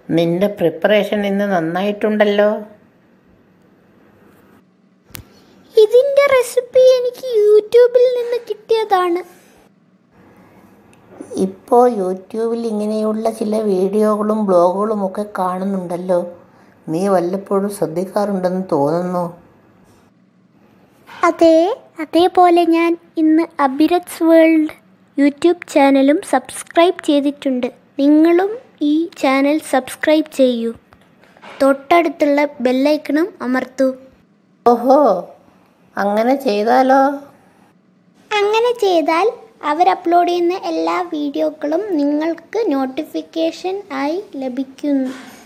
നിന്റെ പ്രിപ്പറേഷൻ ഇന്ന് നന്നായിട്ടുണ്ടല്ലോ ഇതിൻ്റെ റെസിപ്പി എനിക്ക് യൂട്യൂബിൽ നിന്ന് കിട്ടിയതാണ് ഇപ്പോൾ യൂട്യൂബിൽ ഇങ്ങനെയുള്ള ചില വീഡിയോകളും ബ്ലോഗുകളും ഒക്കെ കാണുന്നുണ്ടല്ലോ നീ വല്ലപ്പോഴും ശ്രദ്ധിക്കാറുണ്ടെന്ന് തോന്നുന്നു അതെ അതേപോലെ ഞാൻ ഇന്ന് അബിരത്സ് വേൾഡ് യൂട്യൂബ് ചാനലും സബ്സ്ക്രൈബ് ചെയ്തിട്ടുണ്ട് നിങ്ങളും ഈ ചാനൽ സബ്സ്ക്രൈബ് ചെയ്യൂ തൊട്ടടുത്തുള്ള ബെല്ലൈക്കണും അമർത്തൂ ഓഹോ അങ്ങനെ ചെയ്താലോ അങ്ങനെ ചെയ്താൽ അവർ അപ്ലോഡ് ചെയ്യുന്ന എല്ലാ വീഡിയോകളും നിങ്ങൾക്ക് നോട്ടിഫിക്കേഷൻ ആയി ലഭിക്കുന്നു